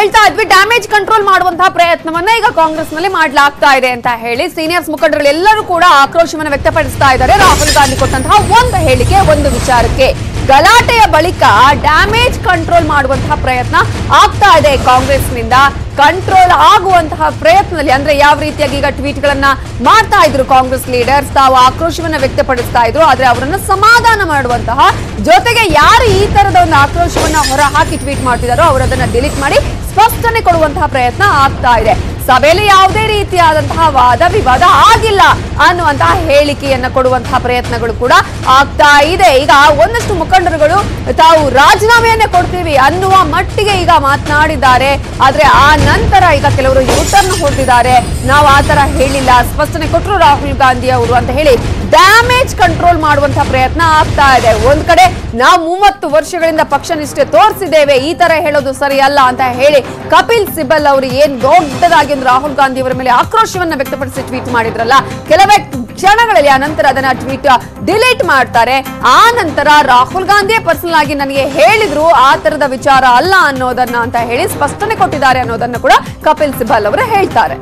ಹೇಳ್ತಾ ಇದ್ವಿ damage control ಮಾಡುವಂತಹ ಪ್ರಯತ್ನವನ್ನ ಈಗ ಕಾಂಗ್ರೆಸ್ ನಲ್ಲಿ ಮಾಡ್ಲಾಗ್ತಾ ಇದೆ ಅಂತ ಹೇಳಿ ಸೀನಿಯರ್ಸ್ ಮುಖಂಡರು ಎಲ್ಲರೂ ಕೂಡ ಆಕ್ರೋಶವನ್ನು ವ್ಯಕ್ತಪಡಿಸ್ತಾ ಇದ್ದಾರೆ ರಾಹುಲ್ ಗಾಂಧಿ ಕೊಟ್ಟಂತಹ ಒಂದು ಹೇಳಿಕೆ ಒಂದು ವಿಚಾರಕ್ಕೆ ಗಲಾಟೆಯ ಬಳಿಕ ಡ್ಯಾಮೇಜ್ ಕಂಟ್ರೋಲ್ ಮಾಡುವಂತಹ ಪ್ರಯತ್ನ ಆಗ್ತಾ ಇದೆ ಕಾಂಗ್ರೆಸ್ನಿಂದ ಕಂಟ್ರೋಲ್ ಆಗುವಂತಹ ಪ್ರಯತ್ನದಲ್ಲಿ ಅಂದ್ರೆ ಯಾವ ರೀತಿಯಾಗಿ ಈಗ ಟ್ವೀಟ್ ಗಳನ್ನ ಮಾಡ್ತಾ ಇದ್ರು ಕಾಂಗ್ರೆಸ್ ಲೀಡರ್ಸ್ ತಾವು ಆಕ್ರೋಶವನ್ನ ವ್ಯಕ್ತಪಡಿಸ್ತಾ ಇದ್ರು ಆದ್ರೆ ಅವರನ್ನ ಸಮಾಧಾನ ಮಾಡುವಂತಹ ಜೊತೆಗೆ ಯಾರು ಈ ತರದ ಒಂದು ಆಕ್ರೋಶವನ್ನ ಹೊರ ಹಾಕಿ ಟ್ವೀಟ್ ಮಾಡ್ತಿದಾರೋ ಅವರದನ್ನ ಡಿಲೀಟ್ ಮಾಡಿ ಸ್ಪಷ್ಟನೆ ಕೊಡುವಂತಹ ಪ್ರಯತ್ನ ಆಗ್ತಾ ಇದೆ ಸಭೆಯಲ್ಲಿ ಯಾವುದೇ ರೀತಿಯಾದಂತಹ ವಾದ ವಿವಾದ ಆಗಿಲ್ಲ ಅನ್ನುವಂತಹ ಹೇಳಿಕೆಯನ್ನ ಕೊಡುವಂತಹ ಪ್ರಯತ್ನಗಳು ಕೂಡ ಆಗ್ತಾ ಇದೆ ಈಗ ಒಂದಷ್ಟು ಮುಖಂಡರುಗಳು ತಾವು ರಾಜೀನಾಮೆಯನ್ನೇ ಕೊಡ್ತೀವಿ ಅನ್ನುವ ಮಟ್ಟಿಗೆ ಈಗ ಮಾತನಾಡಿದ್ದಾರೆ ಆದ್ರೆ ಆ ನಂತರ ಈಗ ಕೆಲವರು ಯೂಟರ್ನ್ ಹೊಡೆದಿದ್ದಾರೆ ನಾವು ಆ ತರ ಹೇಳಿಲ್ಲ ಸ್ಪಷ್ಟನೆ ಕೊಟ್ಟರು ರಾಹುಲ್ ಗಾಂಧಿ ಅವರು ಅಂತ ಹೇಳಿ ಡ್ಯಾಮೇಜ್ ಕಂಟ್ರೋಲ್ ಮಾಡುವಂತಹ ಪ್ರಯತ್ನ ಆಗ್ತಾ ಇದೆ ಒಂದ್ ಕಡೆ ನಾವು ಮೂವತ್ತು ವರ್ಷಗಳಿಂದ ಪಕ್ಷ ನಿಷ್ಠೆ ತೋರಿಸಿದ್ದೇವೆ ಈ ತರ ಹೇಳೋದು ಸರಿ ಅಲ್ಲ ಅಂತ ಹೇಳಿ ಕಪಿಲ್ ಸಿಬಲ್ ಅವರು ಏನ್ ದೊಡ್ಡದಾಗಿ ಒಂದು ರಾಹುಲ್ ಗಾಂಧಿ ಅವರ ಮೇಲೆ ಆಕ್ರೋಶವನ್ನ ವ್ಯಕ್ತಪಡಿಸಿ ಟ್ವೀಟ್ ಮಾಡಿದ್ರಲ್ಲ ಕೆಲವೇ ಕ್ಷಣಗಳಲ್ಲಿ ಆ ನಂತರ ಅದನ್ನ ಟ್ವೀಟ್ ಡಿಲೀಟ್ ಮಾಡ್ತಾರೆ ಆ ನಂತರ ರಾಹುಲ್ ಗಾಂಧಿಯೇ ಪರ್ಸನಲ್ ಆಗಿ ನನಗೆ ಹೇಳಿದ್ರು ಆ ತರದ ವಿಚಾರ ಅಲ್ಲ ಅನ್ನೋದನ್ನ ಅಂತ ಹೇಳಿ ಸ್ಪಷ್ಟನೆ ಕೊಟ್ಟಿದ್ದಾರೆ ಅನ್ನೋದನ್ನ ಕೂಡ ಕಪಿಲ್ ಸಿಬಲ್ ಅವರು ಹೇಳ್ತಾರೆ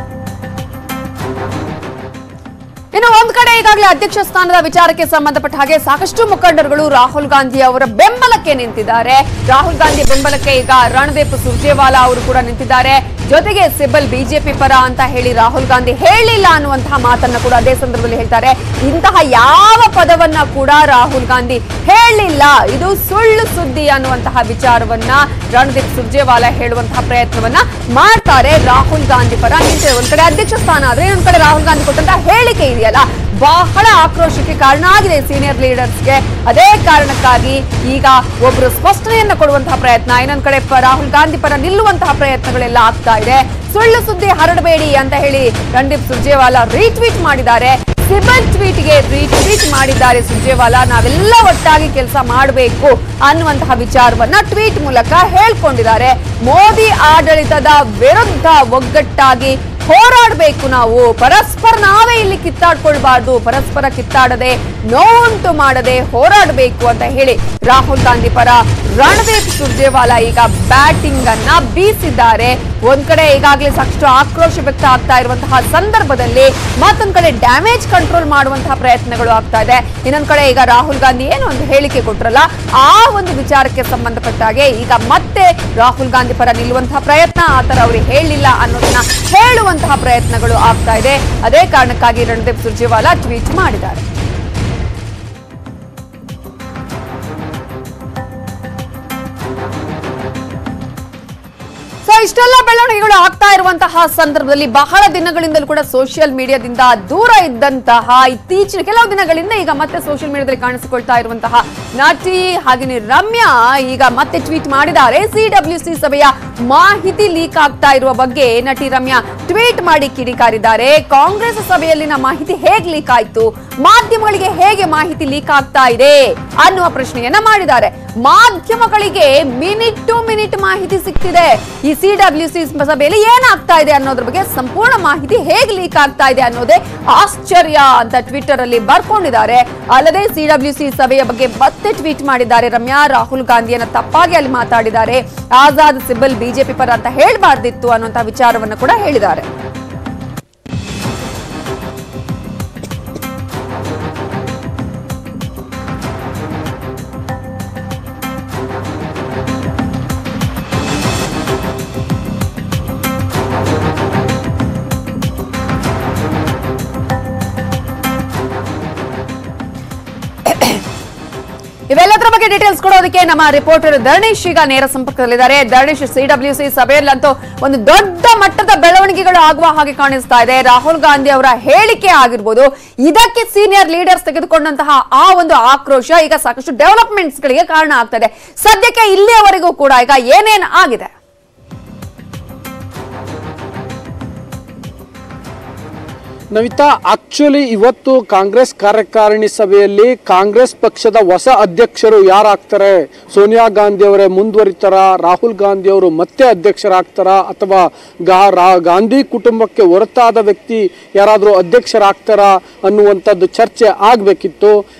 ಇನ್ನು ಒಂದ್ ಕಡೆ ಈಗಾಗಲೇ ಅಧ್ಯಕ್ಷ ಸ್ಥಾನದ ವಿಚಾರಕ್ಕೆ ಸಂಬಂಧಪಟ್ಟ ಹಾಗೆ ಸಾಕಷ್ಟು ಮುಖಂಡರುಗಳು ರಾಹುಲ್ ಗಾಂಧಿ ಅವರ ಬೆಂಬಲಕ್ಕೆ ನಿಂತಿದ್ದಾರೆ ರಾಹುಲ್ ಗಾಂಧಿ ಬೆಂಬಲಕ್ಕೆ ಈಗ ರಣದೀಪ್ ಸುರ್ಜೇವಾಲಾ ಅವರು ಕೂಡ ನಿಂತಿದ್ದಾರೆ ಜೊತೆಗೆ ಸಿಬಲ್ ಬಿಜೆಪಿ ಪರ ಅಂತ ಹೇಳಿ ರಾಹುಲ್ ಗಾಂಧಿ ಹೇಳಿಲ್ಲ ಅನ್ನುವಂತಹ ಮಾತನ್ನ ಕೂಡ ಅದೇ ಸಂದರ್ಭದಲ್ಲಿ ಹೇಳ್ತಾರೆ ಇಂತಹ ಯಾವ ಪದವನ್ನ ಕೂಡ ರಾಹುಲ್ ಗಾಂಧಿ ಹೇಳಿಲ್ಲ ಇದು ಸುಳ್ಳು ಸುದ್ದಿ ಅನ್ನುವಂತಹ ವಿಚಾರವನ್ನ ರಣದೀಪ್ ಸುರ್ಜೇವಾಲಾ ಹೇಳುವಂತಹ ಪ್ರಯತ್ನವನ್ನ ಮಾಡ್ತಾರೆ ರಾಹುಲ್ ಗಾಂಧಿ ಪರ ನಿಂತಿದೆ ಒಂದ್ ಕಡೆ ಅಧ್ಯಕ್ಷ ಸ್ಥಾನ ಆದ್ರೆ ಇನ್ನೊಂದ್ ಕಡೆ ರಾಹುಲ್ ಗಾಂಧಿ ಕೊಟ್ಟಂತಹ ಹೇಳಿಕೆ ಇದೆಯಲ್ಲ ಬಹಳ ಆಕ್ರೋಶಕ್ಕೆ ಕಾರಣ ಆಗಿದೆ ಸೀನಿಯರ್ ಲೀಡರ್ಸ್ಗೆ ಅದೇ ಕಾರಣಕ್ಕಾಗಿ ಈಗ ಒಬ್ರು ಸ್ಪಷ್ಟನೆಯನ್ನ ಕೊಡುವಂತಹ ಪ್ರಯತ್ನ ಇನ್ನೊಂದ್ ಕಡೆ ಪ- ರಾಹುಲ್ ಗಾಂಧಿ ಪರ ನಿಲ್ಲುವಂತಹ ಪ್ರಯತ್ನಗಳೆಲ್ಲ ಆಗ್ತಾ ಇದೆ ಸುಳ್ಳು ಸುದ್ದಿ ಹರಡಬೇಡಿ ಅಂತ ಹೇಳಿ ರಣದೀಪ್ ಸುರ್ಜೇವಾಲಾ ರೀಟ್ವೀಟ್ ಮಾಡಿದ್ದಾರೆ ಸಿಬಲ್ ಟ್ವೀಟ್ಗೆ ರೀಟ್ವೀಟ್ ಮಾಡಿದ್ದಾರೆ ಸುರ್ಜೇವಾಲಾ ನಾವೆಲ್ಲ ಒಟ್ಟಾಗಿ ಕೆಲಸ ಮಾಡಬೇಕು ಅನ್ನುವಂತಹ ವಿಚಾರವನ್ನ ಟ್ವೀಟ್ ಮೂಲಕ ಹೇಳ್ಕೊಂಡಿದ್ದಾರೆ ಮೋದಿ ಆಡಳಿತದ ವಿರುದ್ಧ ಒಗ್ಗಟ್ಟಾಗಿ ಹೋರಾಡಬೇಕು ನಾವು ಪರಸ್ಪರ ನಾವೇ ಇಲ್ಲಿ ಕಿತ್ತಾಡ್ಕೊಳ್ಬಾರ್ದು ಪರಸ್ಪರ ಕಿತ್ತಾಡದೆ ನೋವುಂಟು ಮಾಡದೆ ಹೋರಾಡಬೇಕು ಅಂತ ಹೇಳಿ ರಾಹುಲ್ ಗಾಂಧಿ ಪರ ರಣದೀಪ್ ಸುರ್ಜೇವಾಲಾ ಈಗ ಬ್ಯಾಟಿಂಗ್ ಅನ್ನ ಬೀಸಿದ್ದಾರೆ ಒಂದ್ ಕಡೆ ಈಗಾಗಲೇ ಸಾಕಷ್ಟು ಆಕ್ರೋಶ ವ್ಯಕ್ತ ಆಗ್ತಾ ಇರುವಂತಹ ಸಂದರ್ಭದಲ್ಲಿ ಮತ್ತೊಂದ್ ಕಡೆ ಡ್ಯಾಮೇಜ್ ಕಂಟ್ರೋಲ್ ಮಾಡುವಂತಹ ಪ್ರಯತ್ನಗಳು ಆಗ್ತಾ ಇದೆ ಇನ್ನೊಂದ್ ಕಡೆ ಈಗ ರಾಹುಲ್ ಗಾಂಧಿ ಏನು ಒಂದು ಹೇಳಿಕೆ ಕೊಟ್ರಲ್ಲ ಆ ಒಂದು ವಿಚಾರಕ್ಕೆ ಸಂಬಂಧಪಟ್ಟ ಹಾಗೆ ಈಗ ಮತ್ತೆ ರಾಹುಲ್ ಗಾಂಧಿ ಪರ ನಿಲ್ಲುವಂತಹ ಪ್ರಯತ್ನ ಆತರ ಅವ್ರಿಗೆ ಹೇಳಿಲ್ಲ ಅನ್ನೋದನ್ನ ಹೇಳುವಂತಹ ಪ್ರಯತ್ನಗಳು ಆಗ್ತಾ ಇದೆ ಅದೇ ಕಾರಣಕ್ಕಾಗಿ ರಣದೀಪ್ ಸುರ್ಜೇವಾಲಾ ಟ್ವೀಟ್ ಮಾಡಿದ್ದಾರೆ ಸೊ ಇಷ್ಟೆಲ್ಲ ಬೆಳವಣಿಗೆಗಳು ಆಗ್ತಾ ಇರುವಂತಹ ಸಂದರ್ಭದಲ್ಲಿ ಬಹಳ ದಿನಗಳಿಂದಲೂ ಕೂಡ ಸೋಷಿಯಲ್ ಮೀಡಿಯಾದಿಂದ ದೂರ ಇದ್ದಂತಹ ಇತ್ತೀಚಿನ ಕೆಲವು ದಿನಗಳಿಂದ ಈಗ ಮತ್ತೆ ಸೋಷಿಯಲ್ ಮೀಡಿಯಾದಲ್ಲಿ ಕಾಣಿಸಿಕೊಳ್ತಾ ಇರುವಂತಹ ನಟಿ ಹಾಗೆಯೇ ರಮ್ಯಾ ಈಗ ಮತ್ತೆ ಟ್ವೀಟ್ ಮಾಡಿದ್ದಾರೆ ಸಿಡಬ್ಲ್ಯೂಸಿ ಸಭೆಯ ಮಾಹಿತಿ ಲೀಕ್ ಆಗ್ತಾ ಇರುವ ಬಗ್ಗೆ ನಟಿ ರಮ್ಯಾ ಟ್ವೀಟ್ ಮಾಡಿ ಕಿಡಿಕಾರಿದ್ದಾರೆ ಕಾಂಗ್ರೆಸ್ ಸಭೆಯಲ್ಲಿನ ಮಾಹಿತಿ ಹೇಗ್ ಲೀಕ್ ಆಯ್ತು ಮಾಧ್ಯಮಗಳಿಗೆ ಹೇಗೆ ಮಾಹಿತಿ ಲೀಕ್ ಆಗ್ತಾ ಇದೆ ಅನ್ನುವ ಪ್ರಶ್ನೆಯನ್ನ ಮಾಡಿದ್ದಾರೆ ಮಾಧ್ಯಮಗಳಿಗೆ ಮಿನಿಟ್ ಟು ಮಿನಿಟ್ ಮಾಹಿತಿ ಸಿಗ್ತಿದೆ ಈ ಸಿಡಬ್ಲ್ಯೂಸಿ ಸಭೆಯಲ್ಲಿ ಏನಾಗ್ತಾ ಇದೆ ಅನ್ನೋದ್ರ ಬಗ್ಗೆ ಸಂಪೂರ್ಣ ಮಾಹಿತಿ ಹೇಗೆ ಲೀಕ್ ಆಗ್ತಾ ಇದೆ ಅನ್ನೋದೇ ಆಶ್ಚರ್ಯ ಅಂತ ಟ್ವಿಟರ್ ಅಲ್ಲಿ ಬರ್ಕೊಂಡಿದ್ದಾರೆ ಅಲ್ಲದೆ ಸಿಡಬ್ಲ್ಯೂಸಿ ಸಭೆಯ ಬಗ್ಗೆ ಮತ್ತೆ ಟ್ವೀಟ್ ಮಾಡಿದ್ದಾರೆ ರಮ್ಯಾ ರಾಹುಲ್ ಗಾಂಧಿಯನ್ನ ತಪ್ಪಾಗಿ ಅಲ್ಲಿ ಮಾತಾಡಿದ್ದಾರೆ ಆಜಾದ್ ಸಿಬಲ್ ಬಿಜೆಪಿ ಪರ ಅಂತ ಹೇಳ್ಬಾರ್ದಿತ್ತು ಅನ್ನುವಂತ ವಿಚಾರವನ್ನು ಕೂಡ ಹೇಳಿದ್ದಾರೆ ಇವೆಲ್ಲದರ ಬಗ್ಗೆ ಡೀಟೇಲ್ಸ್ ಕೊಡೋದಕ್ಕೆ ನಮ್ಮ ರಿಪೋರ್ಟರ್ ಧರಣೇಶ್ ಈಗ ನೇರ ಸಂಪರ್ಕದಲ್ಲಿದ್ದಾರೆ ಧರಣೇಶ್ ಸಿಡಬ್ಲ್ಯೂಸಿ ಸಭೆಯಲ್ಲಂತೂ ಒಂದು ದೊಡ್ಡ ಮಟ್ಟದ ಬೆಳವಣಿಗೆಗಳು ಆಗುವ ಹಾಗೆ ಕಾಣಿಸ್ತಾ ಇದೆ ರಾಹುಲ್ ಗಾಂಧಿ ಅವರ ಹೇಳಿಕೆ ಆಗಿರ್ಬೋದು ಇದಕ್ಕೆ ಸೀನಿಯರ್ ಲೀಡರ್ಸ್ ತೆಗೆದುಕೊಂಡಂತಹ ಆ ಒಂದು ಆಕ್ರೋಶ ಈಗ ಸಾಕಷ್ಟು ಡೆವಲಪ್ಮೆಂಟ್ಸ್ ಗಳಿಗೆ ಕಾರಣ ಆಗ್ತದೆ ಸದ್ಯಕ್ಕೆ ಇಲ್ಲಿಯವರೆಗೂ ಕೂಡ ಈಗ ಏನೇನ್ ಆಗಿದೆ ನವಿತಾ ಆಕ್ಚುಲಿ ಇವತ್ತು ಕಾಂಗ್ರೆಸ್ ಕಾರ್ಯಕಾರಿಣಿ ಸಭೆಯಲ್ಲಿ ಕಾಂಗ್ರೆಸ್ ಪಕ್ಷದ ಹೊಸ ಅಧ್ಯಕ್ಷರು ಯಾರಾಗ್ತಾರೆ ಸೋನಿಯಾ ಗಾಂಧಿ ಅವರೇ ಮುಂದುವರಿತಾರ ರಾಹುಲ್ ಗಾಂಧಿ ಅವರು ಮತ್ತೆ ಅಧ್ಯಕ್ಷರಾಗ್ತಾರ ಅಥವಾ ಗಾ- ರಾ- ಗಾಂಧಿ ಕುಟುಂಬಕ್ಕೆ ಹೊರತಾದ ವ್ಯಕ್ತಿ ಯಾರಾದರೂ ಅಧ್ಯಕ್ಷರಾಗ್ತಾರ ಅನ್ನುವಂಥದ್ದು ಚರ್ಚೆ ಆಗಬೇಕಿತ್ತು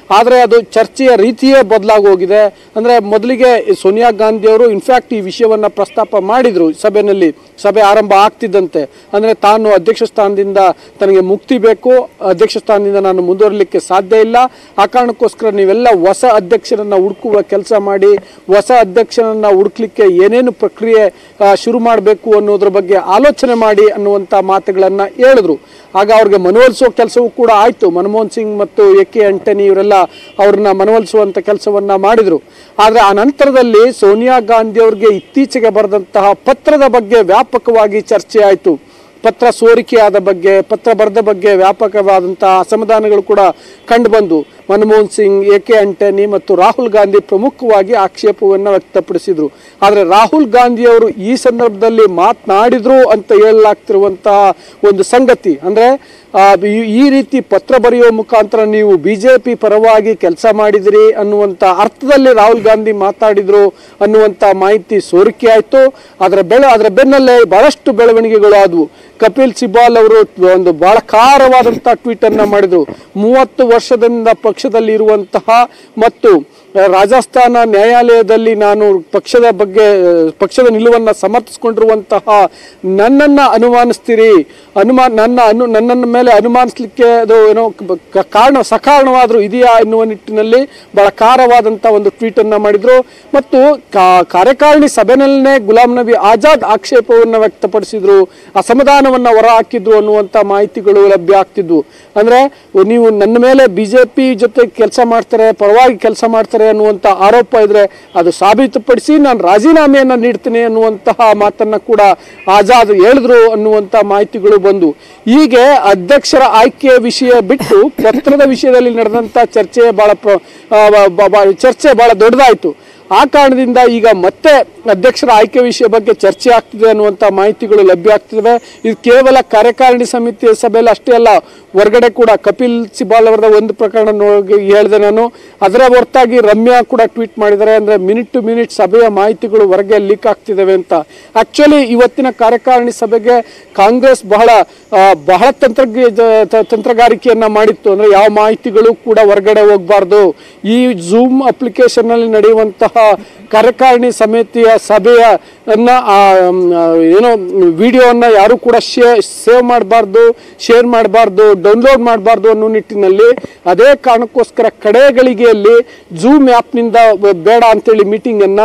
ಆದರೆ ಅದು ಚರ್ಚೆಯ ರೀತಿಯೇ ಬದಲಾಗಿ ಹೋಗಿದೆ ಅಂದರೆ ಮೊದಲಿಗೆ ಸೋನಿಯಾ ಗಾಂಧಿ ಅವರು ಇನ್ಫ್ಯಾಕ್ಟ್ ಈ ವಿಷಯವನ್ನು ಪ್ರಸ್ತಾಪ ಮಾಡಿದರು ಸಭೆಯಲ್ಲಿ ಸಭೆ ಆರಂಭ ಆಗ್ತಿದ್ದಂತೆ ಅಂದರೆ ತಾನು ಅಧ್ಯಕ್ಷ ಸ್ಥಾನದಿಂದ ತನಗೆ ಮುಕ್ತಿ ಬೇಕು ಅಧ್ಯಕ್ಷ ಸ್ಥಾನದಿಂದ ನಾನು ಮುಂದುವರಲಿಕ್ಕೆ ಸಾಧ್ಯ ಇಲ್ಲ ಆ ಕಾರಣಕ್ಕೋಸ್ಕರ ನೀವೆಲ್ಲ ಹೊಸ ಅಧ್ಯಕ್ಷರನ್ನ ಹುಡುಕುವ ಕೆಲಸ ಮಾಡಿ ಹೊಸ ಅಧ್ಯಕ್ಷರನ್ನ ಹುಡುಕ್ಲಿಕ್ಕೆ ಏನೇನು ಪ್ರಕ್ರಿಯೆ ಆ, ಶುರು ಮಾಡಬೇಕು ಅನ್ನೋದ್ರ ಬಗ್ಗೆ ಆಲೋಚನೆ ಮಾಡಿ ಅನ್ನುವಂಥ ಮಾತುಗಳನ್ನು ಹೇಳಿದ್ರು ಆಗ ಅವ್ರಿಗೆ ಮನವೊಲಿಸುವ ಕೆಲಸವೂ ಕೂಡ ಆಯಿತು ಮನಮೋಹನ್ ಸಿಂಗ್ ಮತ್ತು ಎ ಕೆ ಆಂಟನಿ ಇವರೆಲ್ಲ ಅವ್ರನ್ನ ಮನವೊಲಿಸುವಂಥ ಕೆಲಸವನ್ನ ಮಾಡಿದ್ರು ಆದರೆ ಆ ನಂತರದಲ್ಲಿ ಸೋನಿಯಾ ಗಾಂಧಿ ಅವ್ರಿಗೆ ಇತ್ತೀಚೆಗೆ ಬರೆದಂತಹ ಪತ್ರದ ಬಗ್ಗೆ ವ್ಯಾಪಕವಾಗಿ ಚರ್ಚೆ ಆಯಿತು ಪತ್ರ ಸೋರಿಕೆಯಾದ ಬಗ್ಗೆ ಪತ್ರ ಬರೆದ ಬಗ್ಗೆ ವ್ಯಾಪಕವಾದಂತಹ ಅಸಮಾಧಾನಗಳು ಕೂಡ ಕಂಡುಬಂದು ಮನಮೋಹನ್ ಸಿಂಗ್ ಎ ಕೆ ಆಂಟನಿ ಮತ್ತು ರಾಹುಲ್ ಗಾಂಧಿ ಪ್ರಮುಖವಾಗಿ ಆಕ್ಷೇಪವನ್ನು ವ್ಯಕ್ತಪಡಿಸಿದ್ರು ಆದರೆ ರಾಹುಲ್ ಗಾಂಧಿ ಅವರು ಈ ಸಂದರ್ಭದಲ್ಲಿ ಮಾತನಾಡಿದ್ರು ಅಂತ ಹೇಳಲಾಗ್ತಿರುವಂತಹ ಒಂದು ಸಂಗತಿ ಅಂದ್ರೆ ಆ, ಈ- ಈ ರೀತಿ ಪತ್ರ ಬರೆಯುವ ಮುಖಾಂತರ ನೀವು ಬಿಜೆಪಿ ಪರವಾಗಿ ಕೆಲಸ ಮಾಡಿದಿರಿ ಅನ್ನುವಂಥ ಅರ್ಥದಲ್ಲಿ ರಾಹುಲ್ ಗಾಂಧಿ ಮಾತಾಡಿದ್ರು ಅನ್ನುವಂಥ ಮಾಹಿತಿ ಸೋರಿಕೆ ಆಯಿತು ಅದರ ಬೆಳೆ ಅದರ ಬೆನ್ನಲ್ಲೇ ಬಹಳಷ್ಟು ಬೆಳವಣಿಗೆಗಳು ಆದವು ಕಪಿಲ್ ಸಿಬಾಲ್ ಅವರು ಒಂದು ಬಹಳ ಖಾರವಾದಂಥ ಟ್ವೀಟ್ ಅನ್ನ ಮಾಡಿದ್ರು ಮೂವತ್ತು ವರ್ಷದಿಂದ ಪಕ್ಷದಲ್ಲಿ ಇರುವಂತಹ ಮತ್ತು ರಾಜಸ್ಥಾನ ನ್ಯಾಯಾಲಯದಲ್ಲಿ ನಾನು ಪಕ್ಷದ ಬಗ್ಗೆ ಪಕ್ಷದ ನಿಲುವನ್ನು ಸಮರ್ಥಿಸಿಕೊಂಡಿರುವಂತಹ ನನ್ನನ್ನ ಅನುಮಾನಿಸ್ತೀರಿ ಅನುಮಾನ ನನ್ನ ಅನು ನನ್ನನ್ನ ಮೇಲೆ ಅನುಮಾನಿಸ್ಲಿಕ್ಕೆ ಅದು ಏನೋ ಕ- ಕ- ಕಾರಣ ಸಕಾರಣವಾದರೂ ಇದೆಯಾ ಎನ್ನುವ ನಿಟ್ಟಿನಲ್ಲಿ ಬಹಳ ಖಾರವಾದಂಥ ಒಂದು ಟ್ವೀಟ್ ಅನ್ನ ಮಾಡಿದ್ರು ಮತ್ತು ಕಾ- ಕಾರ್ಯಕಾರಿಣಿ ಸಭೆನಲ್ಲೇ ಗುಲಾಂ ನಬಿ ಆಜಾದ್ ಆಕ್ಷೇಪವನ್ನು ವ್ಯಕ್ತಪಡಿಸಿದ್ರು ಅಸಮಾಧಾನವನ್ನ ಹೊರ ಹಾಕಿದ್ರು ಅನ್ನುವಂಥ ಮಾಹಿತಿಗಳು ಲಭ್ಯ ಆಗ್ತಿದ್ವು ಅಂದ್ರೆ ನೀವು ನನ್ನ ಮೇಲೆ ಬಿಜೆಪಿ ಜೊತೆ ಕೆಲಸ ಮಾಡ್ತಾರೆ ಪರವಾಗಿ ಕೆಲಸ ಮಾಡ್ತಾರೆ ಅನ್ನುವಂಥ ಆರೋಪ ಇದ್ರೆ ಅದು ಸಾಬೀತುಪಡಿಸಿ ನಾನು ರಾಜೀನಾಮೆಯನ್ನ ನೀಡ್ತೀನಿ ಅನ್ನುವಂತಹ ಮಾತನ್ನ ಕೂಡ ಆಜಾದ್ ಹೇಳಿದ್ರು ಅನ್ನುವಂಥ ಮಾಹಿತಿಗಳು ಬಂದು ಹೀಗೆ ಅಧ್ಯಕ್ಷರ ಆಯ್ಕೆಯ ವಿಷಯ ಬಿಟ್ಟು ಪತ್ರದ ವಿಷಯದಲ್ಲಿ ನಡೆದಂತ ಚರ್ಚೆ ಬಹಳ ಪ್ರ- ಆ, ಬ- ಬ- ಚರ್ಚೆ ಬಹಳ ದೊಡ್ಡದಾಯ್ತು ಆ ಕಾರಣದಿಂದ ಈಗ ಮತ್ತೆ ಅಧ್ಯಕ್ಷರ ಆಯ್ಕೆ ವಿಷಯ ಬಗ್ಗೆ ಚರ್ಚೆ ಆಗ್ತಿದೆ ಅನ್ನುವಂಥ ಮಾಹಿತಿಗಳು ಲಭ್ಯ ಆಗ್ತಿವೆ ಇದು ಕೇವಲ ಕಾರ್ಯಕಾರಿಣಿ ಸಮಿತಿಯ ಸಭೆಯಲ್ಲಿ ಅಷ್ಟೇ ಅಲ್ಲ ಹೊರಗಡೆ ಕೂಡ ಕಪಿಲ್ ಸಿಬಾಲ್ ಅವರದ ಒಂದು ಪ್ರಕರಣ ನೋಡಿ ಹೇಳಿದೆ ನಾನು ಅದರ ಹೊರತಾಗಿ ರಮ್ಯಾ ಕೂಡ ಟ್ವೀಟ್ ಮಾಡಿದ್ದಾರೆ ಅಂದ್ರೆ ಮಿನಿಟ್ ಟು ಮಿನಿಟ್ ಸಭೆಯ ಮಾಹಿತಿಗಳು ಹೊರಗೆ ಲೀಕ್ ಆಗ್ತಿದ್ದಾವೆ ಅಂತ ಆಕ್ಚುಲಿ ಇವತ್ತಿನ ಕಾರ್ಯಕಾರಿಣಿ ಸಭೆಗೆ ಕಾಂಗ್ರೆಸ್ ಬಹಳ ಆ, ಬಹಳ ತಂತ್ರಜ್ಞ ತ- ತಂತ್ರಗಾರಿಕೆಯನ್ನ ಮಾಡಿತ್ತು ಅಂದ್ರೆ ಯಾವ ಮಾಹಿತಿಗಳು ಕೂಡ ಹೊರಗಡೆ ಹೋಗಬಾರ್ದು ಈ ಝೂಮ್ ಅಪ್ಲಿಕೇಶನ್ ನಲ್ಲಿ ನಡೆಯುವಂತಹ ಕಾರ್ಯಕಾರಿಣಿ ಸಮಿತಿಯ ಸಭೆಯ ಅನ್ನ ಆ, ಮ್, ಆ, ಏನೋ ವಿಡಿಯೋವನ್ನ ಯಾರು ಕೂಡ ಸೇವ್ ಮಾಡಬಾರ್ದು ಶೇರ್ ಮಾಡಬಾರ್ದು ಡೌನ್ಲೋಡ್ ಮಾಡಬಾರ್ದು ಅನ್ನೋ ನಿಟ್ಟಿನಲ್ಲಿ ಅದೇ ಕಾರಣಕ್ಕೋಸ್ಕರ ಕಡೆ ಗಳಿಗೆಯಲ್ಲಿ ಝೂಮ್ ಆ್ಯಪ್ನಿಂದ ಬೇಡ ಅಂತೇಳಿ ಮೀಟಿಂಗನ್ನು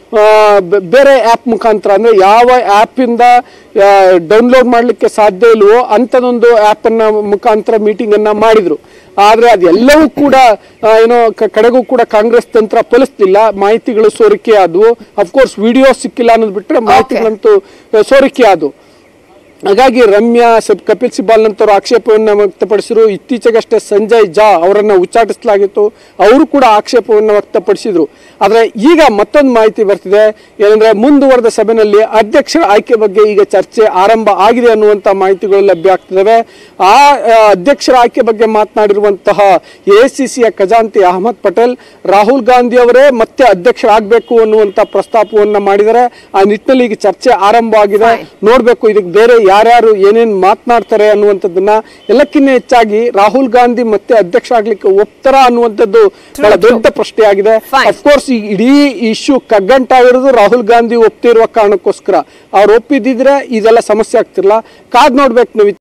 ಬೇರೆ ಆ್ಯಪ್ ಮುಖಾಂತರ ಅಂದರೆ ಯಾವ ಆ್ಯಪಿಂದ ಡೌನ್ಲೋಡ್ ಮಾಡಲಿಕ್ಕೆ ಸಾಧ್ಯ ಇಲ್ವೋ ಅಂಥದೊಂದು ಆ್ಯಪನ್ನು ಮುಖಾಂತರ ಮೀಟಿಂಗನ್ನು ಮಾಡಿದರು ಆದರೆ ಅದೆಲ್ಲವೂ ಕೂಡ ಆ, ಏನೋ ಕ- ಕಡೆಗೂ ಕೂಡ ಕಾಂಗ್ರೆಸ್ ತಂತ್ರ ಫಲಿಸ್ತಿಲ್ಲ ಮಾಹಿತಿಗಳು ಸೋರಿಕೆ ಆದವು ಅಫ್ಕೋರ್ಸ್ ವಿಡಿಯೋ ಸಿಕ್ಕಿಲ್ಲ ಅನ್ನೋದು ಬಿಟ್ಟರೆ ಮಾಹಿತಿಗಳಂತೂ ಆ, ಸೋರಿಕೆ ಆದವು ಹಾಗಾಗಿ ರಮ್ಯಾ ಸಬ್ ಕಪಿಲ್ ಸಿಬಾಲ್ ನಂತರ ಆಕ್ಷೇಪವನ್ನು ವ್ಯಕ್ತಪಡಿಸಿದ್ರು ಇತ್ತೀಚೆಗಷ್ಟೇ ಸಂಜಯ್ ಜಾ ಅವರನ್ನು ಉಚ್ಚಾಟಿಸಲಾಗಿತ್ತು ಅವರು ಕೂಡ ಆಕ್ಷೇಪವನ್ನು ವ್ಯಕ್ತಪಡಿಸಿದ್ರು ಆದರೆ ಈಗ ಮತ್ತೊಂದು ಮಾಹಿತಿ ಬರ್ತಿದೆ ಏನಂದ್ರೆ ಮುಂದುವರೆದ ಸಭೆಯಲ್ಲಿ ಅಧ್ಯಕ್ಷರ ಆಯ್ಕೆ ಬಗ್ಗೆ ಈಗ ಚರ್ಚೆ ಆರಂಭ ಆಗಿದೆ ಅನ್ನುವಂಥ ಮಾಹಿತಿಗಳು ಲಭ್ಯ ಆಗ್ತಿದ್ದಾವೆ ಆ ಆ, ಅಧ್ಯಕ್ಷರ ಆಯ್ಕೆ ಬಗ್ಗೆ ಮಾತನಾಡಿರುವಂತಹ ಎ ಸಿ ಸಿಯ ಖಜಾಂತಿ ಅಹಮದ್ ಪಟೇಲ್ ರಾಹುಲ್ ಗಾಂಧಿ ಅವರೇ ಮತ್ತೆ ಅಧ್ಯಕ್ಷರಾಗಬೇಕು ಅನ್ನುವಂಥ ಪ್ರಸ್ತಾಪವನ್ನ ಮಾಡಿದ್ದಾರೆ ಆ ನಿಟ್ಟಿನಲ್ಲಿ ಈಗ ಚರ್ಚೆ ಆರಂಭ ಆಗಿದೆ ನೋಡ್ಬೇಕು ಇದಕ್ಕೆ ಬೇರೆ ಯಾರ್ಯಾರು ಏನೇನ್ ಮಾತನಾಡ್ತಾರೆ ಅನ್ನುವಂಥದ್ದನ್ನ ಎಲ್ಲಕ್ಕಿಂತ ಹೆಚ್ಚಾಗಿ ರಾಹುಲ್ ಗಾಂಧಿ ಮತ್ತೆ ಅಧ್ಯಕ್ಷ ಆಗ್ಲಿಕ್ಕೆ ಒಪ್ತಾರ ಅನ್ನುವಂಥದ್ದು ಬಹಳ ದೊಡ್ಡ ಪ್ರಶ್ನೆ ಆಗಿದೆ Fine. ಅಫ್ಕೋರ್ಸ್ ಈ ಇಡೀ ಇಶ್ಯೂ ಕಗ್ಗಂಟಾಗಿರೋದು ರಾಹುಲ್ ಗಾಂಧಿ ಒಪ್ತಿರುವ ಕಾರಣಕ್ಕೋಸ್ಕರ ಅವ್ರು ಒಪ್ಪಿದ್ದಿದ್ರೆ ಇದೆಲ್ಲ ಸಮಸ್ಯೆ ಆಗ್ತಿರ್ಲಿಲ್ಲ ಕಾದ್ ನೋಡ್ಬೇಕು ನಾವು